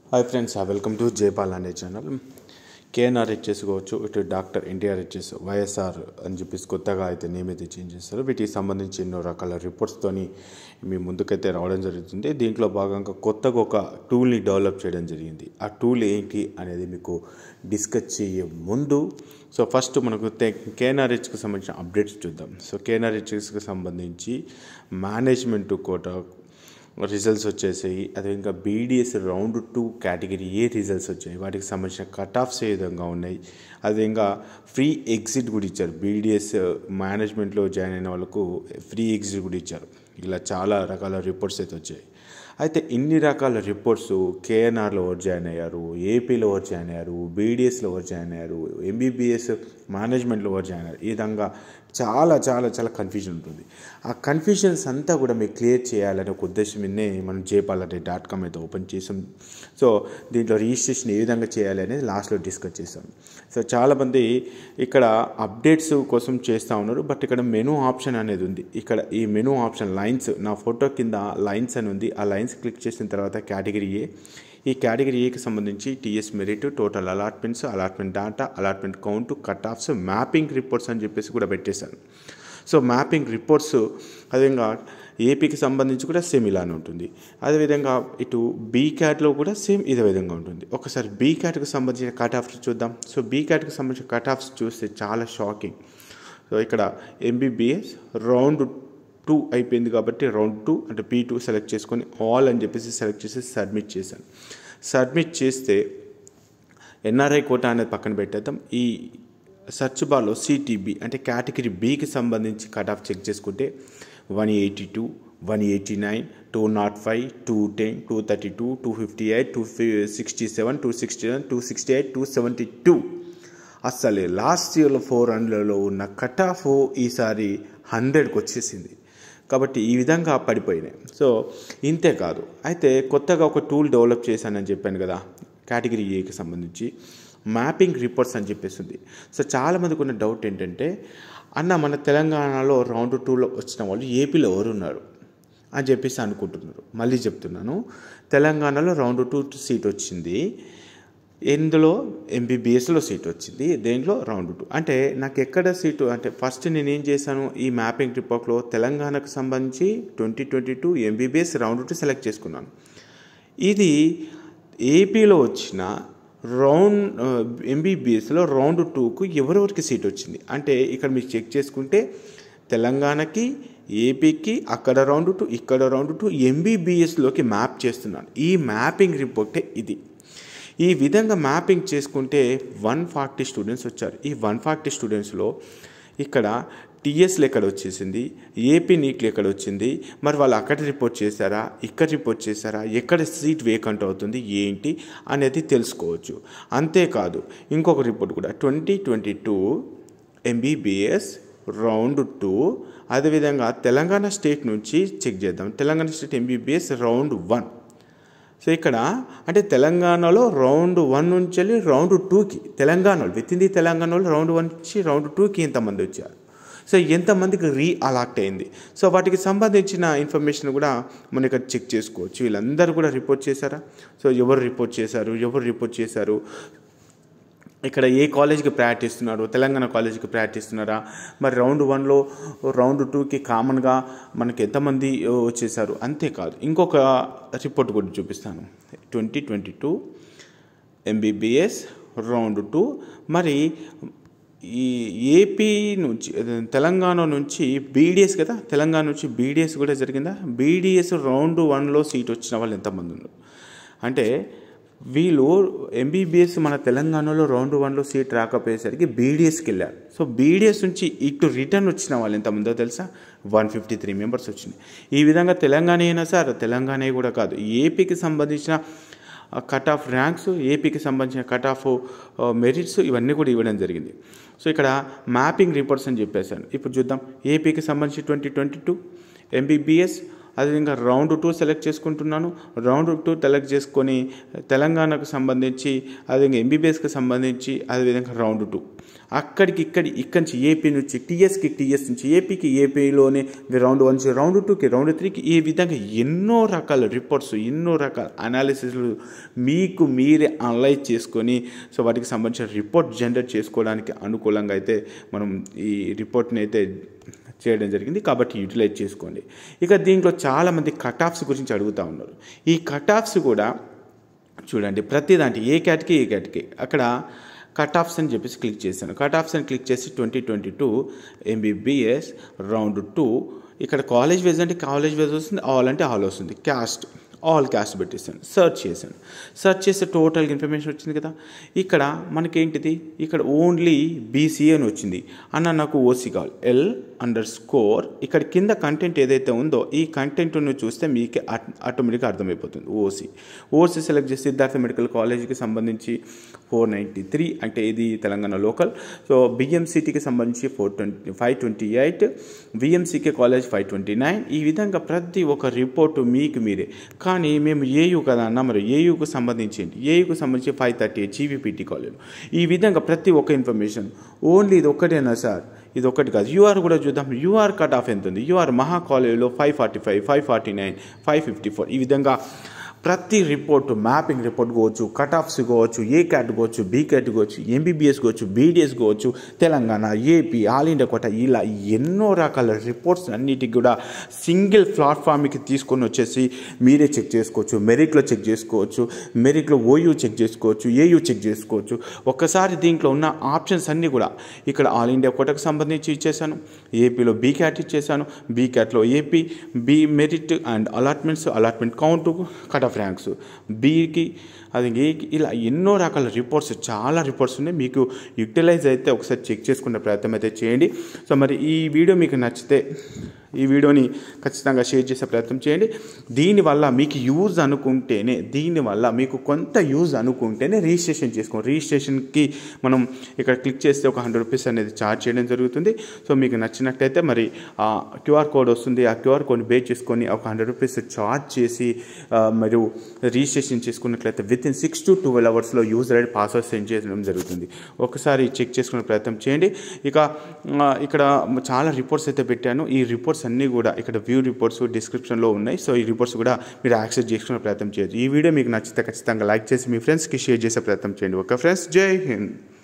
hi friends welcome to Jaipal అనే channel KNR చేసుకోవచ్చు ఇటు డాక్టర్ ఎన్టీఆర్ హెచ్ఎస్ వైఎస్ఆర్ అని చెప్పేసి కొత్తగా అయితే నేమ్ అయితే చేంజ్ చేస్తారు వీటికి సంబంధించి ఎన్నో రకాల రిపోర్ట్స్తోని మీ ముందుకైతే రావడం జరుగుతుంది దీంట్లో భాగంగా కొత్తగా ఒక టూల్ని డెవలప్ చేయడం జరిగింది ఆ టూల్ ఏంటి అనేది మీకు డిస్కస్ చేయే ముందు సో ఫస్ట్ మనకు కేఎన్ఆర్హెచ్కి సంబంధించిన అప్డేట్స్ చూద్దాం సో కేఎన్ఆర్హెచ్కి సంబంధించి మేనేజ్మెంట్ కోట రిజల్ట్స్ వచ్చేసాయి అదే ఇంకా BDS round two category A results వచ్చాయి వాటికి సంబంధించిన కట్ ఆఫ్స్ ఏ విధంగా ఉన్నాయి అదే ఇంకా ఫ్రీ ఎగ్జిట్ కూడా ఇచ్చారు బీడిఎస్ మేనేజ్మెంట్లో జాయిన్ అయిన వాళ్ళకు ఫ్రీ ఎగ్జిట్ కూడా ఇచ్చారు ఇలా చాలా రకాల రిపోర్ట్స్ అయితే వచ్చాయి అయితే ఇన్ని రకాల రిపోర్ట్స్ కేఎన్ఆర్లో ఎవరు జాయిన్ అయ్యారు ఏపీలో ఎవరు జాయిన్ అయ్యారు బీడిఎస్లో ఎవరు జాయిన్ అయ్యారు ఎంబీబీఎస్ మేనేజ్మెంట్లో ఎవరు జాయిన్ అయ్యారు ఈ విధంగా చాలా చాలా చాలా కన్ఫ్యూజన్ ఉంటుంది ఆ కన్ఫ్యూజన్స్ అంతా కూడా మీకు క్లియర్ చేయాలనే ఒక ఉద్దేశం మీదనే మనం జేపాలంటే డాట్ కామ్ అయితే ఓపెన్ చేసాం సో దీంట్లో రిజిస్ట్రేషన్ ఏ విధంగా చేయాలి అనేది లాస్ట్లో డిస్కస్ చేసాం సో చాలామంది ఇక్కడ అప్డేట్స్ కోసం చేస్తూ ఉన్నారు బట్ ఇక్కడ మెనూ ఆప్షన్ అనేది ఉంది ఇక్కడ ఈ మెనూ ఆప్షన్ లైన్స్ నా ఫోటో కింద లైన్స్ అని ఉంది ఆ లైన్స్ క్లిక్ చేసిన తర్వాత కేటగిరీ ఏ ఈ కేటగిరీ ఏకి సంబంధించి TS merit total allotments allotment data allotment count cut offs mapping reports అని చెప్పేసి కూడా పెట్టేశాను సో మ్యాపింగ్ రిపోర్ట్స్ అదేవిధంగా ఏపీకి సంబంధించి కూడా సేమ్ ఇలానే ఉంటుంది అదేవిధంగా ఇటు బీ క్యాట్లో కూడా సేమ్ ఇదే విధంగా ఉంటుంది ఒకసారి బీ క్యాట్కి సంబంధించిన కట్ ఆఫ్స్ చూద్దాం సో బీ క్యాట్కి సంబంధించిన కట్ ఆఫ్స్ చూస్తే చాలా షాకింగ్ సో ఇక్కడ ఎంబీబీఎస్ రౌండ్ టూ అయిపోయింది కాబట్టి రౌండ్ టూ అంటే పీ టూ సెలెక్ట్ చేసుకొని ఆల్ అని చెప్పేసి సెలెక్ట్ చేసి సబ్మిట్ చేశాను సబ్మిట్ చేస్తే ఎన్ఆర్ఐ కోటా అనేది పక్కన పెట్టేద్దాం ఈ సెర్చ్ బార్లో సిటీబీ అంటే కేటగిరీ బీకి సంబంధించి కట్ ఆఫ్ చెక్ చేసుకుంటే one eighty two one eighty nine two nought five two ten two thirty two two fifty eight two sixty seven two sixty seven two sixty eight two seventy two అసలు last ఇయర్లో four హండ్రెడ్లో ఉన్న cut off ఈసారి హండ్రెడ్కి వచ్చేసింది కాబట్టి ఈ విధంగా పడిపోయినాయి సో ఇంతే కాదు అయితే కొత్తగా ఒక టూల్ డెవలప్ చేశానని చెప్పాను కదా కేటగిరీ ఏకి సంబంధించి మ్యాపింగ్ రిపోర్ట్స్ అని చెప్పేసింది సో చాలామందికి ఉన్న డౌట్ ఏంటంటే అన్న మన తెలంగాణలో రౌండ్ టూలో వచ్చిన వాళ్ళు ఏపీలో ఎవరు ఉన్నారు అని చెప్పేసి అనుకుంటున్నారు మళ్ళీ చెప్తున్నాను తెలంగాణలో రౌండ్ టూ సీట్ వచ్చింది ఇందులో ఎంబీబీఎస్లో సీట్ వచ్చింది దేంట్లో రౌండ్ టూ అంటే నాకు ఎక్కడ సీటు అంటే ఫస్ట్ నేను ఏం చేశాను ఈ మ్యాపింగ్ రిపోర్ట్లో తెలంగాణకు సంబంధించి twenty twenty two MBBS round two select చేసుకున్నాను ఇది ఏపీలో వచ్చిన రౌండ్ ఎంబీబీఎస్లో రౌండ్ టూకు ఎవరెవరికి సీట్ వచ్చింది అంటే ఇక్కడ మీరు చెక్ చేసుకుంటే తెలంగాణకి ఏపీకి అక్కడ రౌండ్ టూ ఇక్కడ రౌండ్ టూ ఎంబీబీఎస్లోకి మ్యాప్ చేస్తున్నాను ఈ మ్యాపింగ్ రిపోర్టే ఇది ఈ విధంగా మ్యాపింగ్ చేసుకుంటే వన్ ఫార్టీ స్టూడెంట్స్ వచ్చారు ఈ వన్ ఫార్టీ స్టూడెంట్స్లో ఇక్కడ టీఎస్లు ఎక్కడ వచ్చేసింది ఏపీ నీట్లు ఎక్కడ వచ్చింది మరి వాళ్ళు అక్కడ రిపోర్ట్ చేశారా ఇక్కడ రిపోర్ట్ చేశారా ఎక్కడ సీట్ వేకంట్ అవుతుంది ఏంటి అనేది తెలుసుకోవచ్చు అంతేకాదు ఇంకొక రిపోర్ట్ కూడా twenty twenty two MBBS round two అదేవిధంగా తెలంగాణ స్టేట్ నుంచి చెక్ చేద్దాం Telangana state MBBS round one so ఇక్కడ అంటే తెలంగాణలో రౌండ్ వన్ నుంచి వెళ్ళి రౌండ్ టూకి తెలంగాణలో విత్ ఇన్ ది తెలంగాణలో రౌండ్ వన్ నుంచి రౌండ్ టూకి ఎంతమంది వచ్చారు సో ఎంతమందికి రీ అలాక్ట్ అయింది సో వాటికి సంబంధించిన ఇన్ఫర్మేషన్ కూడా మనం ఇక్కడ చెక్ చేసుకోవచ్చు వీళ్ళందరూ కూడా రిపోర్ట్ చేశారా సో ఎవరు రిపోర్ట్ చేశారు ఎవరు రిపోర్ట్ చేశారు ఇక్కడ ఏ కాలేజీకి ప్రయారిటీ ఇస్తున్నారు తెలంగాణ కాలేజీకి ప్రయారిటీ ఇస్తున్నారా మరి రౌండ్ వన్లో రౌండ్ టూకి కామన్గా మనకి ఎంతమంది వచ్చేసారు అంతేకాదు ఇంకొక రిపోర్ట్ కూడా చూపిస్తాను twenty twenty two MBBS round two మరి ఈ ఏపీ నుంచి తెలంగాణ నుంచి బీడిఎస్ కదా తెలంగాణ నుంచి బీడిఎస్ కూడా జరిగిందా బీడిఎస్ రౌండ్ వన్లో సీట్ వచ్చిన వాళ్ళు ఎంతమంది ఉన్నారు అంటే వీళ్ళు ఎంబీబీఎస్ మన తెలంగాణలో రౌండ్ వన్లో సీట్ రాకపోయేసరికి బీడిఎస్కి వెళ్ళారు సో బీడిఎస్ నుంచి ఇటు రిటర్న్ వచ్చిన వాళ్ళు ఎంతమందో తెలుసా వన్ ఫిఫ్టీ త్రీ మెంబర్స్ వచ్చినాయి ఈ విధంగా తెలంగాణ అయినా సార్ తెలంగాణ కూడా కాదు ఏపీకి సంబంధించిన కట్ ఆఫ్ ర్యాంక్స్ ఏపీకి సంబంధించిన కట్ ఆఫ్ మెరిట్స్ ఇవన్నీ కూడా ఇవ్వడం జరిగింది సో ఇక్కడ మ్యాపింగ్ రిపోర్ట్స్ అని చెప్పేశాను ఇప్పుడు చూద్దాం ఏపీకి సంబంధించి ట్వంటీ ట్వంటీ టూ ఎంబీబీఎస్ అదేవిధంగా రౌండ్ టూ సెలెక్ట్ చేసుకుంటున్నాను రౌండ్ టూ సెలెక్ట్ చేసుకొని తెలంగాణకు సంబంధించి అదేవిధంగా ఎంబీబీఎస్కి సంబంధించి అదేవిధంగా రౌండ్ టూ అక్కడికి ఇక్కడి ఇక్కడి నుంచి ఏపీ నుంచి టీఎస్కి టీఎస్ నుంచి ఏపీకి ఏపీలోనే రౌండ్ వన్ నుంచి రౌండ్ టూకి రౌండ్ త్రీకి ఈ విధంగా ఎన్నో రకాల రిపోర్ట్స్ ఎన్నో రకాల అనాలిసిస్లు మీకు మీరే అనలైజ్ చేసుకొని సో వాటికి సంబంధించిన రిపోర్ట్ జనరేట్ చేసుకోవడానికి అనుకూలంగా అయితే మనం ఈ రిపోర్ట్ని అయితే చేయడం జరిగింది కాబట్టి యూటిలైజ్ చేసుకోండి ఇక దీంట్లో చాలామంది కట్ ఆఫ్స్ గురించి అడుగుతూ ఉన్నారు ఈ కట్ ఆఫ్స్ కూడా చూడండి ప్రతి దాంట్లో ఏ క్యాట్కి ఏ క్యాట్కి అక్కడ కట్ ఆఫ్స్ అని చెప్పేసి క్లిక్ చేశాను కట్ ఆఫ్స్ అని క్లిక్ చేసి twenty twenty two MBBS round two ఇక్కడ కాలేజ్ వైజ్ అంటే కాలేజ్ వైజ్ వస్తుంది ఆల్ అంటే ఆల్ వస్తుంది క్యాస్ట్ ఆల్ క్యాస్ట్ పెట్టేసాను సెర్చ్ చేశాను సెర్చ్ చేస్తే టోటల్ ఇన్ఫర్మేషన్ వచ్చింది కదా ఇక్కడ మనకేంటిది ఇక్కడ ఓన్లీ బీసీ అని వచ్చింది అన్న నాకు ఓసీ కావాలి ఎల్ అండర్ స్కోర్ ఇక్కడ కింద కంటెంట్ ఏదైతే ఉందో ఈ కంటెంట్ను చూస్తే మీకే ఆటోమేటిక్గా అర్థమైపోతుంది ఓసీ ఓసీ సెలెక్ట్ చేసి సిద్ధార్థ మెడికల్ కాలేజ్కి సంబంధించి ఫోర్ నైంటీ త్రీ అంటే ఇది తెలంగాణ లోకల్ సో బిఎంసిటీకి సంబంధించి four twenty five twenty eight బిఎంసీకే కాలేజ్ ఫైవ్ ట్వంటీ నైన్ ఈ విధంగా ప్రతి ఒక్క రిపోర్టు మీకు మీరే కానీ మేము ఏయూ కదా అన్న మరి ఏయూకు సంబంధించి ఏంటి ఏయూకు సంబంధించి five thirty eight GVPT college ఈ విధంగా ప్రతి ఒక్క ఇన్ఫర్మేషన్ ఓన్లీ ఇది ఒక్కటేనా సార్ ఇది ఒకటి కాదు యూఆర్ కూడా చూద్దాం యూఆర్ కట్ ఆఫ్ ఎంత ఉంది యూఆర్ మహా కాలేజీలో five forty five five forty nine five fifty four ఈ విధంగా ప్రతి రిపోర్ట్ మ్యాపింగ్ రిపోర్ట్ కావచ్చు కట్ ఆఫ్స్ కావచ్చు ఏ క్యాట్ కావచ్చు బీ క్యాట్ కావచ్చు ఎంబీబీఎస్ కావచ్చు బీడీఎస్ కావచ్చు Telangana AP all India quota ఇలా ఎన్నో రకాల రిపోర్ట్స్ అన్నిటికి కూడా సింగిల్ ప్లాట్ఫామ్కి తీసుకొని వచ్చేసి మీరే చెక్ చేసుకోవచ్చు మెరిట్లో చెక్ చేసుకోవచ్చు మెరిట్లో ఓయూ చెక్ చేసుకోవచ్చు ఏయూ చెక్ చేసుకోవచ్చు ఒక్కసారి దీంట్లో ఉన్న ఆప్షన్స్ అన్నీ కూడా ఇక్కడ ఆల్ ఇండియా కోటకు సంబంధించి ఇచ్చేసాను ఏపీలో బీ క్యాట్ ఇచ్చేసాను బీ క్యాట్లో AP B merit and allotments allotment count cut off ranks బీకి అది ఏకి ఇలా ఎన్నో రకాల రిపోర్ట్స్ చాలా రిపోర్ట్స్ ఉన్నాయి మీకు యూటిలైజ్ అయితే ఒకసారి చెక్ చేసుకునే ప్రయత్నం అయితే చేయండి సో మరి ఈ వీడియో మీకు నచ్చితే ఈ వీడియోని ఖచ్చితంగా షేర్ చేసే ప్రయత్నం చేయండి దీనివల్ల మీకు యూజ్ అనుకుంటేనే దీనివల్ల మీకు కొంత యూజ్ అనుకుంటేనే రిజిస్ట్రేషన్ చేసుకోండి రిజిస్ట్రేషన్కి మనం ఇక్కడ క్లిక్ చేస్తే ఒక హండ్రెడ్ రూపీస్ అనేది ఛార్జ్ చేయడం జరుగుతుంది సో మీకు నచ్చినట్టయితే మరి ఆ క్యూఆర్ కోడ్ వస్తుంది ఆ క్యూఆర్ కోడ్ బే చేసుకొని ఒక హండ్రెడ్ రూపీస్ ఛార్జ్ చేసి ఆ, మరియు రిజిస్ట్రేషన్ చేసుకున్నట్లయితే within six to twelve అవర్స్లో యూజర్ ఐడి పాస్వర్డ్ సెండ్ చేయడం జరుగుతుంది ఒకసారి చెక్ చేసుకునే ప్రయత్నం చేయండి ఇక ఆ, ఇక్కడ చాలా రిపోర్ట్స్ అయితే పెట్టాను ఈ రిపోర్ట్స్ అన్నీ కూడా ఇక్కడ వ్యూ రిపోర్ట్స్ డిస్క్రిప్షన్లో ఉన్నాయి సో ఈ రిపోర్ట్స్ కూడా మీరు యాక్సెస్ చేసుకునే ప్రయత్నం చేయొచ్చు ఈ వీడియో మీకు నచ్చితే ఖచ్చితంగా లైక్ చేసి మీ ఫ్రెండ్స్కి షేర్ చేసే ప్రయత్నం చేయండి ఓకే ఫ్రెండ్స్ జై హింద్